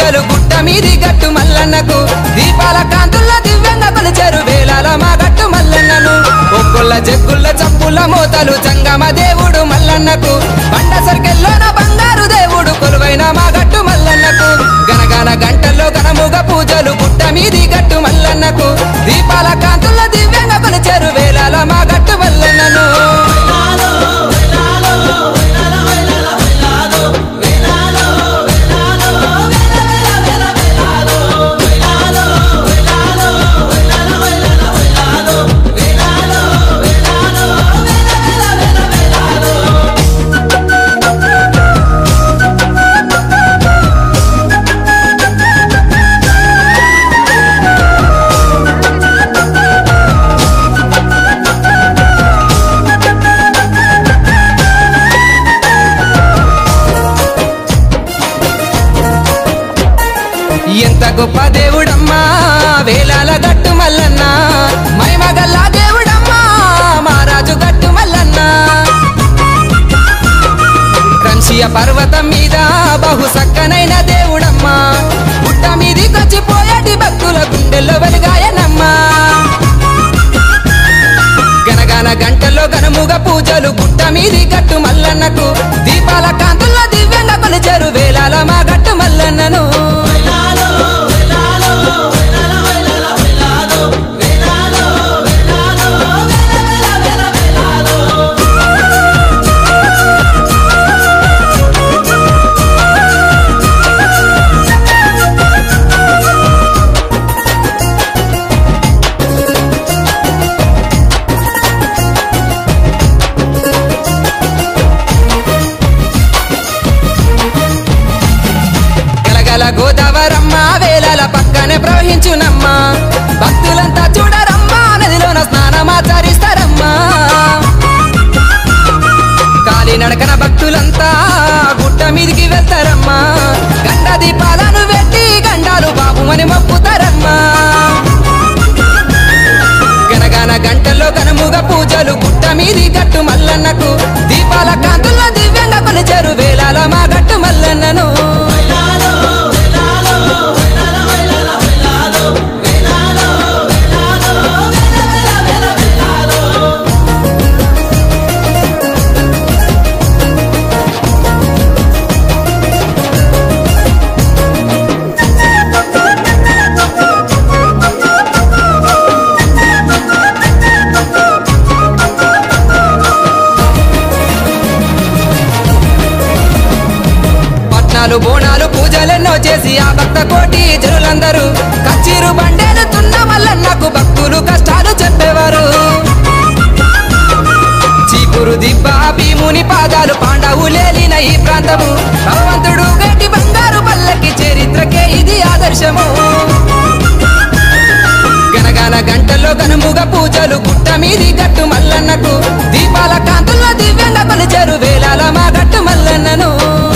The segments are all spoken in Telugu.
పూజలు గుట్ట మీది గట్టు మల్లన్నకు దీపాల కాంతుల్ల దివ్యంగా కొలిచారు వేలాల మా గట్టు మల్లన్నను ఒక్కొల్ల జగ్గుల్ల చప్పుల మోతలు జంగమ దేవుడు మల్లన్నకు బండ సర్కెల్లోన బంగారు దేవుడు కొలువైన మా గట్టు మల్లన్నకు గనగన గంటల్లో గనముగ పూజలు గుట్ట మీది గట్టు మల్లన్నకు దీపాల కాంతుల్ల దివ్యంగా కొలిచారు వేలాల మా గట్టు మల్లన్నను ఎంత గొప్ప దేవుడమ్మా వేలాల గట్టు మల్లన్న మైమగల్లా దేవుడమ్మా మహారాజు గట్టు మల్లన్న కంచియ పర్వతం మీద బహు సక్కనైన దేవుడమ్మా పుట్ట మీదికొచ్చి పోయేటి భక్తుల గుండెల్లో వెలుగాయనమ్మా గనగన గంటల్లో గనుముగ పూజలు గుట్ట మీది గట్టు మల్లన్నకు దీపాల కాంతుల్లో దివ్యంగా కొలిచారు వేలాల మా గట్టు మల్లన్నను గలగల గోదావరమ్మ వేలాల పక్కనే ప్రవహించునమ్మా భక్తులంతా చూడరమ్మా నదిలోన స్నానమాచరిస్తారమ్మా కాలి నడకన భక్తులంతా గుట్ట మీదికి వెళ్తారమ్మా గండ దీపాలను పెట్టి గండాలు బాబు అని మొక్కుతారమ్మా గనగన గంటల్లో గనముగ పూజలు గుట్ట మీది గట్టు మల్లన్నకు దీపాల కాంతుల్లో దివ్యంగా కొలిచారు వేలాల మా గట్టు మల్లన్నను పట్నాలు బోనాలు పూజలెన్నో చేసి ఆ భక్త కోటి జనులందరూ కచ్చీరు బండేలుతున్న మల్లన్నకు భక్తులు కష్టాలు చెప్పేవారు చీపురు దిబ్బ భీముని పాదాలు పాండవులేలిన ఈ ప్రాంతము భగవంతుడు గట్టి బంగారు పల్లకి చరిత్రకే ఇది ఆదర్శము గనగన గంటల్లో గనుముగ పూజలు గుట్ట మీది గట్టు మల్లన్నకు దీపాల కాంతుల్లో దివ్యంగా కొలిచారు వేలాల మా గట్టు మల్లన్నను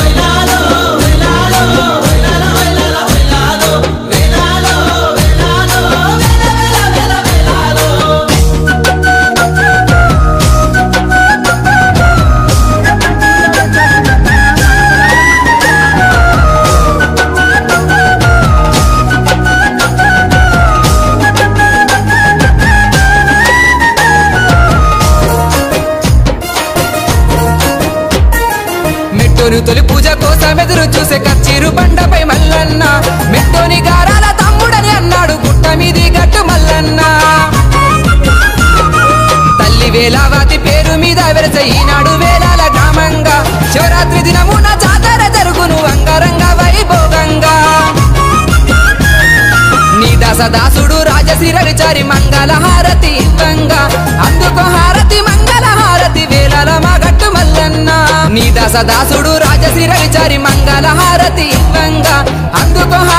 మెట్టోను తొలి పూజ కోసం ఎదురు చూసే కచ్చీరు బండపై మల్లన్న మెట్టోని గారాల తమ్ముడని అన్నాడు గుట్ట మీది గట్టు మల్లన్న తల్లి వేలావతి పేరు మీద వెరస ఈనాడు వేలాల గ్రామంగా శివరాత్రి దినమున జాతర జరుగును అంగరంగ వైభోగంగా నీ దాసదాసుడు రాజశిరని చారి మంగళ హారతి ఇవ్వంగా అందుకో హారతి మంగళ హారతి వేలాల మా గట్టు మల్లన్న నీ దాసదాసుడు రాజశిరని చారి మంగళ హారతి ఇవ్వంగా అందుకో